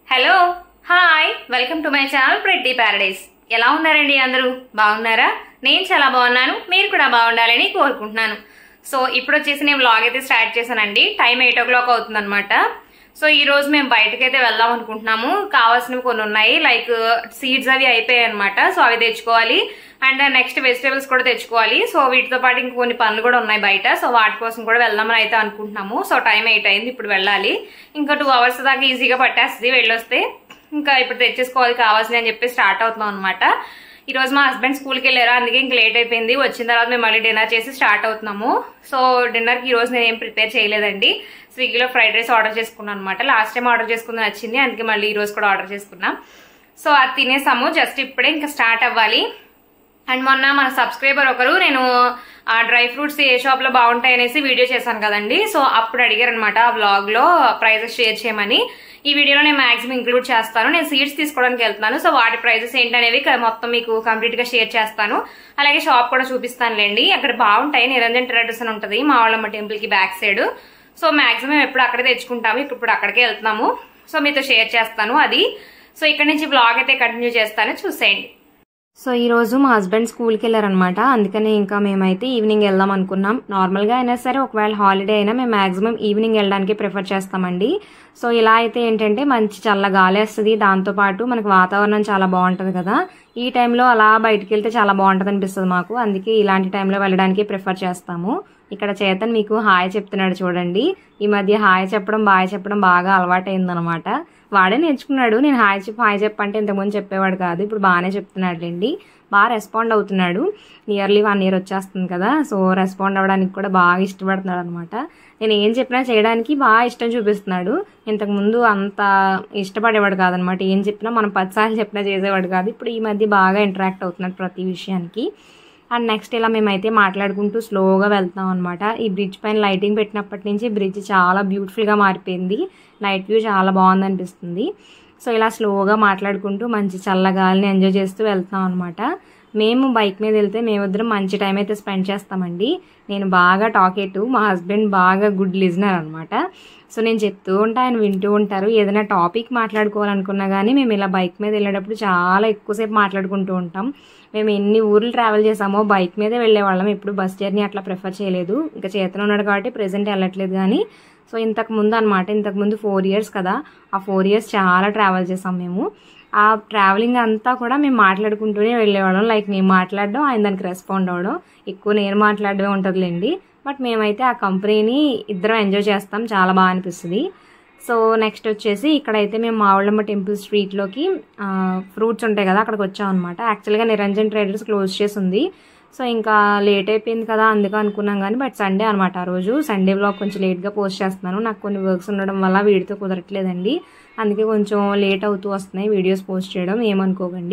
hello hi welcome to my channel ప్రెడ్డి paradise ఎలా ఉన్నారండి అందరూ బాగున్నారా నేను చాలా బాగున్నాను మీరు కూడా బాగుండాలని కోరుకుంటున్నాను సో ఇప్పుడు వచ్చేసి నేను వ్లాగ్ అయితే స్టార్ట్ చేశానండి టైం ఎయిట్ ఓ క్లాక్ అవుతుందన్నమాట సో ఈ రోజు మేము బయటకు అయితే వెళ్దాం అనుకుంటున్నాము కావాల్సినవి కొన్ని ఉన్నాయి లైక్ సీడ్స్ అవి అయిపోయాయి అనమాట సో అవి తెచ్చుకోవాలి అండ్ నెక్స్ట్ వెజిటేబుల్స్ కూడా తెచ్చుకోవాలి సో వీటితో పాటు ఇంక కొన్ని పనులు కూడా ఉన్నాయి బయట సో వాటి కోసం కూడా వెళ్దామని అయితే అనుకుంటున్నాము సో టైం ఎయిట్ అయింది ఇప్పుడు వెళ్ళాలి ఇంకా టూ అవర్స్ దాకా ఈజీగా పట్టేస్తుంది వెళ్ళొస్తే ఇంకా ఇప్పుడు తెచ్చేసుకోవాలి కావాల్సింది అని చెప్పి స్టార్ట్ అవుతున్నాం అనమాట ఈ రోజు మా హస్బెండ్ స్కూల్కి వెళ్ళారా అందుకే ఇంక లేట్ అయిపోయింది వచ్చిన తర్వాత మేము మళ్ళీ డిన్నర్ చేసి స్టార్ట్ అవుతున్నాము సో డిన్నర్కి ఈ రోజు నేను ఏం ప్రిపేర్ చేయలేదండి స్విగ్గీలో ఫ్రైడ్ రైస్ ఆర్డర్ చేసుకున్నాను అనమాట లాస్ట్ టైం ఆర్డర్ చేసుకుంది నచ్చింది అందుకే మళ్ళీ ఈ రోజు కూడా ఆర్డర్ చేసుకున్నాం సో అది తినేసాము జస్ట్ ఇప్పుడే ఇంకా స్టార్ట్ అవ్వాలి అండ్ మొన్న మన సబ్స్క్రైబర్ ఒకరు నేను ఆ డ్రై ఫ్రూట్స్ ఏ షాప్ లో బాగుంటాయి అనేసి వీడియో చేశాను కదండి సో అప్పుడు అడిగారు అనమాట ఆ బ్లాగ్ లో ప్రైజెస్ షేర్ చేయమని ఈ వీడియోలో నేను మాక్సిమం ఇంక్లూడ్ చేస్తాను నేను సీడ్స్ తీసుకోవడానికి వెళ్తున్నాను సో వాటి ప్రైజెస్ ఏంటనేవి క- మొత్తం మీకు కంప్లీట్ గా షేర్ చేస్తాను అలాగే షాప్ కూడా చూపిస్తానులేండి అక్కడ బాగుంటాయి నిరంజన్ ట్రేడర్స్ అని ఉంటుంది మా వాళ్ళమ్మ టెంపుల్ కి బ్యాక్ సైడ్ సో మాక్సిమం ఎప్పుడు అక్కడే తెచ్చుకుంటాము ఇప్పుడు అక్కడికే వెళ్తున్నాము సో మీతో షేర్ చేస్తాను అది సో ఇక్కడ నుంచి బ్లాగ్ అయితే కంటిన్యూ చేస్తాను చూసేయండి సో ఈ రోజు మా హస్బెండ్ స్కూల్కి వెళ్ళారనమాట అందుకని ఇంకా మేమైతే ఈవినింగ్ వెళ్దాం అనుకున్నాం నార్మల్గా అయినా సరే ఒకవేళ హాలిడే అయినా మేము మాక్సిమం ఈవినింగ్ వెళ్ళడానికి ప్రిఫర్ చేస్తామండి సో ఇలా అయితే ఏంటంటే మంచి చల్ల గాలి వస్తుంది దాంతోపాటు మనకు వాతావరణం చాలా బాగుంటుంది కదా ఈ టైంలో అలా బయటికి వెళ్తే చాలా బాగుంటుంది అనిపిస్తుంది మాకు అందుకే ఇలాంటి టైంలో వెళ్ళడానికి ప్రిఫర్ చేస్తాము ఇక్కడ చేతన్ మీకు హాయ్ చెప్తున్నాడు చూడండి ఈ మధ్య హాయ్ చెప్పడం బాయ్ చెప్పడం బాగా అలవాటైందనమాట వాడే నేర్చుకున్నాడు నేను హాయ్ చెప్పు హాయ్ చెప్పు అంటే ఇంతకుముందు చెప్పేవాడు కాదు ఇప్పుడు బాగానే చెప్తున్నాడులేండి బాగా రెస్పాండ్ అవుతున్నాడు నియర్లీ వన్ ఇయర్ వచ్చేస్తుంది కదా సో రెస్పాండ్ అవ్వడానికి కూడా బాగా ఇష్టపడుతున్నాడు అనమాట నేను ఏం చెప్పినా చేయడానికి బాగా ఇష్టం చూపిస్తున్నాడు ఇంతకుముందు అంత ఇష్టపడేవాడు కాదనమాట ఏం చెప్పినా మనం పదిసార్లు చెప్పినా చేసేవాడు కాదు ఇప్పుడు ఈ మధ్య బాగా ఇంటరాక్ట్ అవుతున్నాడు ప్రతి విషయానికి అండ్ నెక్స్ట్ ఇలా మేమైతే మాట్లాడుకుంటూ స్లోగా వెళ్తాం అనమాట ఈ బ్రిడ్జ్ పైన లైటింగ్ పెట్టినప్పటి నుంచి బ్రిడ్జ్ చాలా బ్యూటిఫుల్గా మారిపోయింది నైట్ వ్యూ చాలా బాగుంది అనిపిస్తుంది సో ఇలా స్లోగా మాట్లాడుకుంటూ మంచి చల్లగాలిని ఎంజాయ్ చేస్తూ వెళ్తాం అనమాట మేము బైక్ మీద వెళ్తే మేమిద్దరం మంచి టైం అయితే స్పెండ్ చేస్తామండి నేను బాగా టాకేటివ్ మా హస్బెండ్ బాగా గుడ్ లిజనర్ అనమాట సో నేను చెప్తూ ఉంటా ఆయన వింటూ ఉంటారు ఏదైనా టాపిక్ మాట్లాడుకోవాలనుకున్నా కానీ మేము ఇలా బైక్ మీద వెళ్ళేటప్పుడు చాలా ఎక్కువసేపు మాట్లాడుకుంటూ ఉంటాం మేము ఎన్ని ఊర్లు ట్రావెల్ చేసామో బైక్ మీదే వెళ్ళే వాళ్ళం ఎప్పుడు బస్ జర్నీ అట్లా ప్రిఫర్ చేయలేదు ఇంకా చేతన ఉన్నాడు కాబట్టి ప్రెసెంట్ వెళ్ళట్లేదు కానీ సో ఇంతకు ముందు అనమాట ఇంతకు ముందు ఫోర్ ఇయర్స్ కదా ఆ ఫోర్ ఇయర్స్ చాలా ట్రావెల్ చేసాం మేము ఆ ట్రావెలింగ్ అంతా కూడా మేము మాట్లాడుకుంటూనే వెళ్ళేవాళ్ళం లైక్ నేను మాట్లాడడం ఆయన దానికి రెస్పాండ్ అవ్వడం ఎక్కువ నేను మాట్లాడడమే ఉంటుందిలేండి బట్ మేమైతే ఆ కంపెనీని ఇద్దరం ఎంజాయ్ చేస్తాం చాలా బాగా అనిపిస్తుంది సో నెక్స్ట్ వచ్చేసి ఇక్కడైతే మేము మావుళ్ళమ్మ టెంపుల్ స్ట్రీట్లోకి ఫ్రూట్స్ ఉంటాయి కదా అక్కడికి వచ్చాం అనమాట యాక్చువల్గా నిరంజన్ ట్రేడర్స్ క్లోజ్ చేసి ఉంది సో ఇంకా లేట్ అయిపోయింది కదా అందుకు అనుకున్నాం కానీ బట్ సండే అనమాట ఆ రోజు సండే బ్లాగ్ కొంచెం లేట్గా పోస్ట్ చేస్తున్నాను నాకు కొన్ని వర్క్స్ ఉండడం వల్ల వీడితో కుదరట్లేదండి అందుకే కొంచెం లేట్ అవుతూ వస్తున్నాయి వీడియోస్ పోస్ట్ చేయడం ఏమనుకోకండి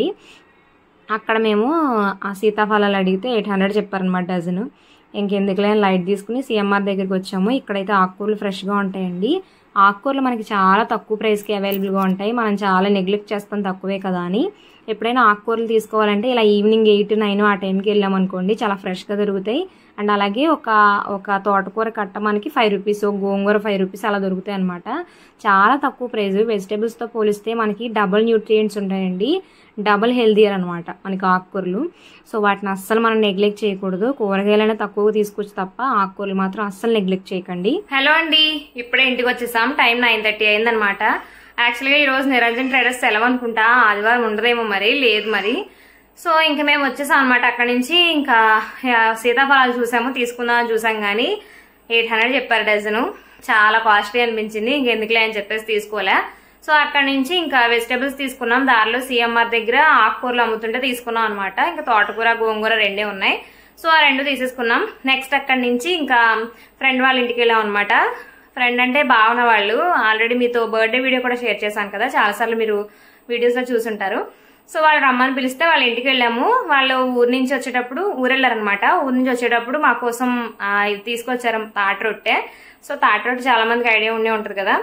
అక్కడ మేము ఆ సీతాఫలాలు అడిగితే ఎయిట్ హండ్రెడ్ చెప్పారనమాట డజన్ ఇంకెందుకులే లైట్ తీసుకుని సిఎంఆర్ దగ్గరికి వచ్చాము ఇక్కడైతే ఆకుకూరలు ఫ్రెష్గా ఉంటాయండి ఆకుకూరలు మనకి చాలా తక్కువ ప్రైస్కి అవైలబుల్గా ఉంటాయి మనం చాలా నెగ్లెక్ట్ చేస్తాం తక్కువే కదా అని ఎప్పుడైనా ఆకుకూరలు తీసుకోవాలంటే ఇలా ఈవినింగ్ ఎయిట్ నైన్ ఆ టైంకి వెళ్ళామనుకోండి చాలా ఫ్రెష్గా దొరుకుతాయి అండ్ అలాగే ఒక ఒక తోటకూర కట్ట మనకి ఫైవ్ రూపీస్ గోంగూర ఫైవ్ రూపీస్ అలా దొరుకుతాయి అనమాట చాలా తక్కువ ప్రైస్ వెజిటేబుల్స్తో పోలిస్తే మనకి డబుల్ న్యూట్రియంట్స్ ఉంటాయండి డబుల్ హెల్దియర్ అనమాట మనకి ఆకుకూరలు సో వాటిని అస్సలు మనం నెగ్లెక్ట్ చేయకూడదు కూరగాయలైనా తక్కువగా తీసుకొచ్చి తప్ప ఆకుకూరలు మాత్రం అస్సలు నెగ్లెక్ట్ చేయకండి హలో అండి ఇప్పుడే ఇంటికి వచ్చేసాం టైం నైన్ థర్టీ అయిందనమాట యాక్చువల్గా ఈ రోజు నిరంజన్ ట్రేడర్స్ సెలవు అనుకుంటా ఆదివారం ఉండదేమో మరి లేదు మరి సో ఇంకా మేము వచ్చేసాం అనమాట అక్కడి నుంచి ఇంకా ఆ, సీతాఫలాలు చూసాము తీసుకుందాం అని చూసాం కానీ ఎయిట్ హండ్రెడ్ చెప్పారు డజను చాలా కాస్ట్లీ అనిపించింది ఇంకెందుకులే అని చెప్పేసి తీసుకోలే సో అక్కడ నుంచి ఇంకా వెజిటేబుల్స్ తీసుకున్నాం దారిలో సిఎంఆర్ దగ్గర ఆకుకూరలు అమ్ముతుంటే తీసుకున్నాం అనమాట ఇంకా తోటకూర గోంగూర రెండే ఉన్నాయి సో ఆ రెండు తీసేసుకున్నాం నెక్స్ట్ అక్కడి నుంచి ఇంకా ఫ్రెండ్ వాళ్ళ ఇంటికి వెళ్ళాం అనమాట ఫ్రెండ్ అంటే భావన వాళ్ళు ఆల్రెడీ మీతో బర్త్డే వీడియో కూడా షేర్ చేశాను కదా చాలాసార్లు మీరు వీడియోస్లో చూసుంటారు సో వాళ్ళు రమ్మని పిలిస్తే వాళ్ళ ఇంటికి వెళ్ళాము వాళ్ళు ఊరు నుంచి వచ్చేటప్పుడు ఊరు వెళ్ళారనమాట ఊరు నుంచి వచ్చేటప్పుడు మా కోసం ఆ, ఇది తీసుకొచ్చారు తాట రొట్టె సో తాట రొట్టె చాలా మందికి ఐడియా ఉండే ఉంటుంది కదా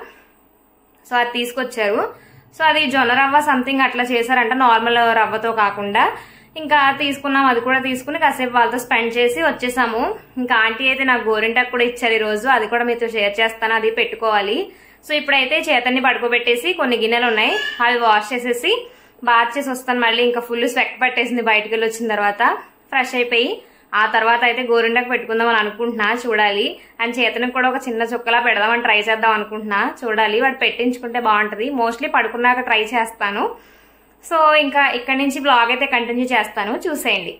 సో అది తీసుకొచ్చారు సో అది జొన్న రవ్వ సంథింగ్ అట్లా చేశారంట నార్మల్ రవ్వతో కాకుండా ఇంకా తీసుకున్నాం అది కూడా తీసుకుని కాసేపు వాళ్ళతో స్పెండ్ చేసి వచ్చేసాము ఇంకా ఆంటీ అయితే నాకు గోరింటాకు కూడా ఇచ్చారు ఈ రోజు అది కూడా మీతో షేర్ చేస్తాను అది పెట్టుకోవాలి సో ఇప్పుడైతే చేతన్ని పడుకోబెట్టేసి కొన్ని గిన్నెలు ఉన్నాయి అవి వాష్ చేసేసి బాత్ చేసి వస్తాను మళ్ళీ ఇంకా ఫుల్ స్వెట్ పట్టేసింది బయటకు వెళ్ళి వచ్చిన తర్వాత ఫ్రెష్ అయిపోయి ఆ తర్వాత అయితే గోరుండకు పెట్టుకుందాం అని అనుకుంటున్నా చూడాలి అండ్ చేతనికి కూడా ఒక చిన్న చుక్కలా పెడదామని ట్రై చేద్దాం అనుకుంటున్నా చూడాలి వాడు పెట్టించుకుంటే బాగుంటది మోస్ట్లీ పడుకున్నాక ట్రై చేస్తాను సో ఇంకా ఇక్కడి నుంచి బ్లాగ్ అయితే కంటిన్యూ చేస్తాను చూసేయండి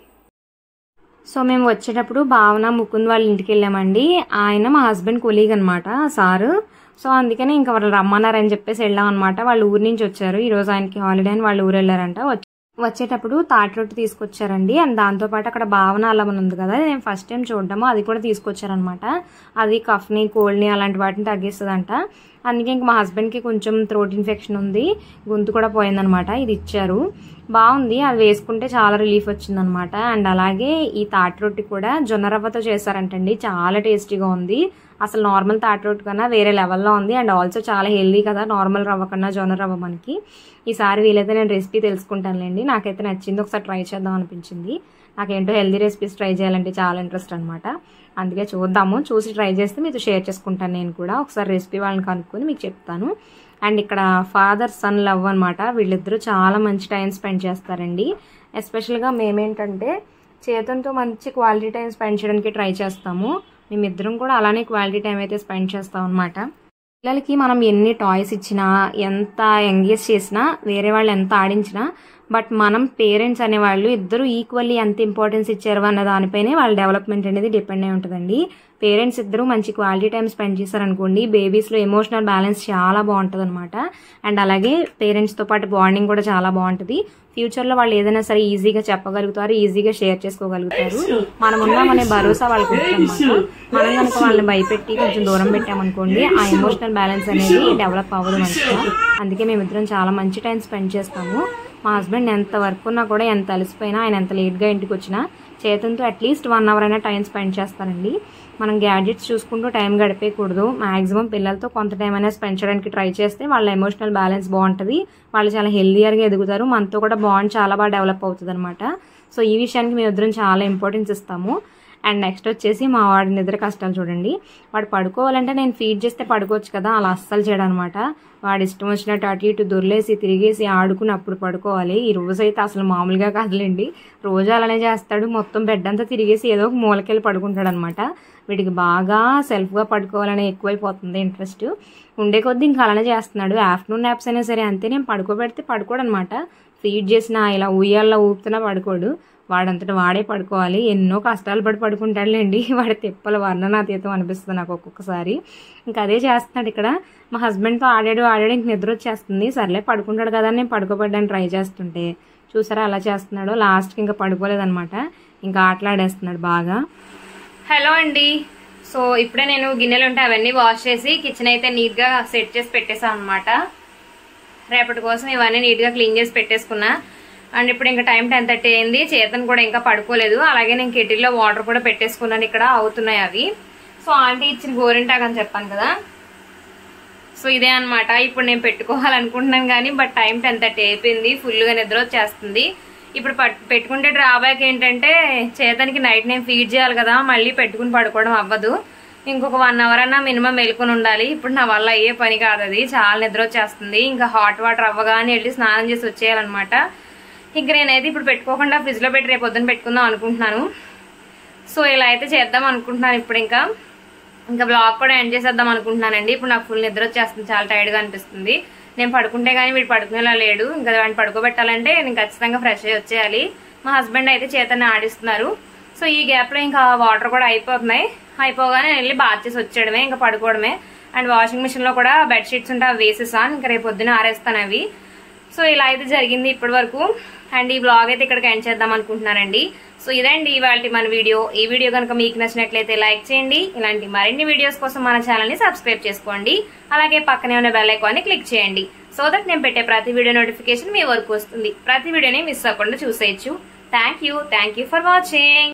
సో మేము వచ్చేటప్పుడు భావన ముకుంద్ వాళ్ళ ఇంటికి వెళ్ళామండి ఆయన మా హస్బెండ్ కొలీగ్ అనమాట సారు సో అందుకనే ఇంకా వాళ్ళు రమ్మన్నారని చెప్పేసి వెళ్ళాం అనమాట వాళ్ళు ఊరి నుంచి వచ్చారు ఈ రోజు ఆయనకి హాలిడే అని వాళ్ళు ఊరు వెళ్ళారంట వచ్చి- వచ్చేటప్పుడు తాటి రొట్టి తీసుకొచ్చారండి అండ్ దాంతోపాటు అక్కడ భావన అల్లం అని ఉంది కదా నేను ఫస్ట్ టైం చూడడము అది కూడా తీసుకొచ్చారనమాట అది కఫ్ని కోల్డ్ని అలాంటి వాటిని తగ్గిస్తుందంట అందుకే ఇంక మా హస్బెండ్కి కొంచెం థ్రోట్ ఇన్ఫెక్షన్ ఉంది గొంతు కూడా పోయిందనమాట ఇది ఇచ్చారు బాగుంది అది వేసుకుంటే చాలా రిలీఫ్ వచ్చిందనమాట అండ్ అలాగే ఈ తాటి రొట్టి కూడా జొన్న రవ్వతో చేశారంటండి చాలా టేస్టీగా ఉంది అసలు నార్మల్ తాటి రొట్టి కన్నా వేరే లెవెల్లో ఉంది అండ్ ఆల్సో చాలా హెల్దీ కదా నార్మల్ రవ్వ కన్నా జొన్న రవ్వ మనకి ఈసారి వీలైతే నేను రెసిపీ తెలుసుకుంటానులేండి నాకైతే నచ్చింది ఒకసారి ట్రై చేద్దాం అనిపించింది నాకేంటో హెల్దీ రెసిపీస్ ట్రై చేయాలంటే చాలా ఇంట్రెస్ట్ అనమాట అందుకే చూద్దాము చూసి ట్రై చేస్తే మీతో షేర్ చేసుకుంటాను నేను కూడా ఒకసారి రెసిపీ వాళ్ళని కనుక్కొని మీకు చెప్తాను అండ్ ఇక్కడ ఫాదర్ సన్ లవ్ అనమాట వీళ్ళిద్దరూ చాలా మంచి టైం స్పెండ్ చేస్తారండి ఎస్పెషల్గా మేమేంటంటే చేతంతో మంచి క్వాలిటీ టైం స్పెండ్ చేయడానికి ట్రై చేస్తాము మేమిద్దరం కూడా అలానే క్వాలిటీ టైం అయితే స్పెండ్ చేస్తాం అనమాట పిల్లలకి మనం ఎన్ని టాయ్స్ ఇచ్చినా ఎంత ఎంగేజ్ చేసినా వేరే వాళ్ళు ఎంత ఆడించినా బట్ మనం పేరెంట్స్ అనేవాళ్ళు ఇద్దరు ఈక్వల్లీ ఎంత ఇంపార్టెన్స్ ఇచ్చారు అన్న దానిపైనే వాళ్ళ డెవలప్మెంట్ అనేది డిపెండ్ అయి ఉంటుందండి పేరెంట్స్ ఇద్దరు మంచి క్వాలిటీ టైం స్పెండ్ చేశారనుకోండి బేబీస్లో ఎమోషనల్ బ్యాలెన్స్ చాలా బాగుంటుంది అనమాట అండ్ అలాగే పేరెంట్స్తో పాటు బాండింగ్ కూడా చాలా బాగుంటుంది ఫ్యూచర్లో వాళ్ళు ఏదైనా సరే ఈజీగా చెప్పగలుగుతారు ఈజీగా షేర్ చేసుకోగలుగుతారు మనం ఉన్నామనే భరోసా వాళ్ళకి ఉంటుందన్నమాట మనం కనుక వాళ్ళని భయపెట్టి కొంచెం దూరం పెట్టామనుకోండి ఆ ఎమోషనల్ బ్యాలెన్స్ అనేది డెవలప్ అవ్వదు మంచిగా అందుకే మేమిద్దరం చాలా మంచి టైం స్పెండ్ చేస్తాము మా హస్బెండ్ ఎంత వర్క్ ఉన్నా కూడా ఎంత అలసిపోయినా ఆయన ఎంత లేట్గా ఇంటికి వచ్చినా చేతంతో అట్లీస్ట్ వన్ అవర్ అయినా టైం స్పెండ్ చేస్తారండి మనం గ్యాడ్జెట్స్ చూసుకుంటూ టైం గడిపేయకూడదు మాక్సిమం పిల్లలతో కొంత టైం అయినా స్పెండ్ చేయడానికి ట్రై చేస్తే వాళ్ళ ఎమోషనల్ బ్యాలెన్స్ బాగుంటుంది వాళ్ళు చాలా హెల్దియర్గా ఎదుగుతారు మనతో కూడా బాండ్ చాలా బాగా డెవలప్ అవుతుంది అనమాట సో ఈ విషయానికి మేము ఇద్దరం చాలా ఇంపార్టెన్స్ ఇస్తాము అండ్ నెక్స్ట్ వచ్చేసి మా వాడి నిద్ర కష్టాలు చూడండి వాడు పడుకోవాలంటే నేను ఫీడ్ చేస్తే పడుకోవచ్చు కదా అలా అస్సలు చేయడం అనమాట వాడు ఇష్టం వచ్చినట్టు అటు ఇటు దొర్లేసి తిరిగేసి ఆడుకుని అప్పుడు పడుకోవాలి ఈ రోజు అయితే అసలు మామూలుగా కాదులేండి రోజు అలానే చేస్తాడు మొత్తం బెడ్ అంతా తిరిగేసి ఏదో ఒక మూలకెళ్ళి పడుకుంటాడు అనమాట వీడికి బాగా సెల్ఫ్గా పడుకోవాలని ఎక్కువైపోతుంది ఇంట్రెస్ట్ ఉండే కొద్దీ ఇంకా అలానే చేస్తున్నాడు ఆఫ్టర్నూన్ నాప్స్ అయినా సరే అంతే నేను పడుకోబెడితే పడుకోడు అనమాట ఫీడ్ చేసిన ఇలా ఉయ్యాల్లో ఊపుతున్నా పడుకోడు వాడంతటా వాడే పడుకోవాలి ఎన్నో కష్టాలు పడి పడుకుంటాడులేండి వాడి తిప్పల వర్ణనాతీతం అనిపిస్తుంది నాకు ఒక్కొక్కసారి ఇంకా అదే చేస్తున్నాడు ఇక్కడ మా హస్బెండ్తో ఆడాడు ఆడాడు ఇంక నిద్ర వచ్చేస్తుంది సర్లే పడుకుంటాడు కదా అని నేను పడుకోబడ్డానికి ట్రై చేస్తుంటే చూసారా అలా చేస్తున్నాడు లాస్ట్కి ఇంకా పడుకోలేదనమాట ఇంకా ఆటలాడేస్తున్నాడు బాగా హలో అండి సో ఇప్పుడే నేను గిన్నెలు ఉంటే అవన్నీ వాష్ చేసి కిచెన్ అయితే నీట్గా సెట్ చేసి పెట్టేసాను అనమాట రేపటి కోసం ఇవన్నీ నీట్గా క్లీన్ చేసి పెట్టేసుకున్నా అండ్ ఇప్పుడు ఇంకా టైం టెన్ థర్టీ అయింది చేతన్ కూడా ఇంకా పడుకోలేదు అలాగే నేను కెటిల్లో వాటర్ కూడా పెట్టేసుకున్నాను ఇక్కడ అవుతున్నాయి అవి సో ఆంటీ ఇచ్చిన గోరింటాక్ అని చెప్పాను కదా సో ఇదే అన్నమాట ఇప్పుడు నేను పెట్టుకోవాలనుకుంటున్నాను కానీ బట్ టైం టెన్ థర్టీ అయిపోయింది ఫుల్గా నిద్ర వచ్చేస్తుంది ఇప్పుడు పట్- పెట్టుకుంటే డ్రాబ్యాక్ ఏంటంటే చేతనికి నైట్ నేను ఫీడ్ చేయాలి కదా మళ్ళీ పెట్టుకుని పడుకోవడం అవ్వదు ఇంకొక వన్ అవర్ అన్నా మినిమం మెలుకొని ఉండాలి ఇప్పుడు నా వల్ల అయ్యే పని కాదు అది చాలా నిద్ర వచ్చేస్తుంది ఇంకా హాట్ వాటర్ అవ్వగానే వెళ్ళి స్నానం చేసి వచ్చేయాలన్నమాట ఇంక నేనైతే ఇప్పుడు పెట్టుకోకుండా ఫ్రిడ్జ్లో పెట్టి రేపు పొద్దున్న పెట్టుకుందాం అనుకుంటున్నాను సో ఇలా అయితే చేద్దాం అనుకుంటున్నాను ఇప్పుడు ఇంకా ఇంకా బ్లాగ్ కూడా ఎండ్ చేసేద్దాం అనుకుంటున్నానండి ఇప్పుడు నాకు ఫుల్ నిద్ర వచ్చేస్తుంది చాలా టైర్డ్గా అనిపిస్తుంది నేను పడుకుంటే కానీ వీడు పడుకునేలా లేడు ఇంకా వాడిని పడుకోబెట్టాలంటే నేను ఖచ్చితంగా ఫ్రెష్ అయ్యి వచ్చేయాలి మా హస్బెండ్ అయితే చేతనే ఆడిస్తున్నారు సో ఈ గ్యాప్లో ఇంకా వాటర్ కూడా అయిపోతున్నాయి అయిపోగానే నేను వెళ్ళి బాత్ చేసి వచ్చేయడమే ఇంకా పడుకోవడమే అండ్ వాషింగ్ మిషన్లో కూడా బెడ్షీట్స్ ఉంటే అవి వేసేసాను ఇంకా రేపు పొద్దున ఆరేస్తాను అవి సో ఇలా అయితే జరిగింది ఇప్పటి వరకు అండ్ ఈ బ్లాగ్ అయితే ఇక్కడికి ఎండ్ చేద్దాం అనుకుంటున్నానండి సో ఇదండి ఇవాళ మన వీడియో ఈ వీడియో కనుక మీకు నచ్చినట్లయితే లైక్ చేయండి ఇలాంటి మరిన్ని వీడియోస్ కోసం మన ఛానల్ ని సబ్స్క్రైబ్ చేసుకోండి అలాగే పక్కనే ఉన్న బెల్ ఐకాన్ని క్లిక్ చేయండి సో దట్ నేను పెట్టే ప్రతి వీడియో నోటిఫికేషన్ మీ వరకు వస్తుంది ప్రతి వీడియోని మిస్ అవ్వకుండా చూసేయచ్చు thank you thank you for watching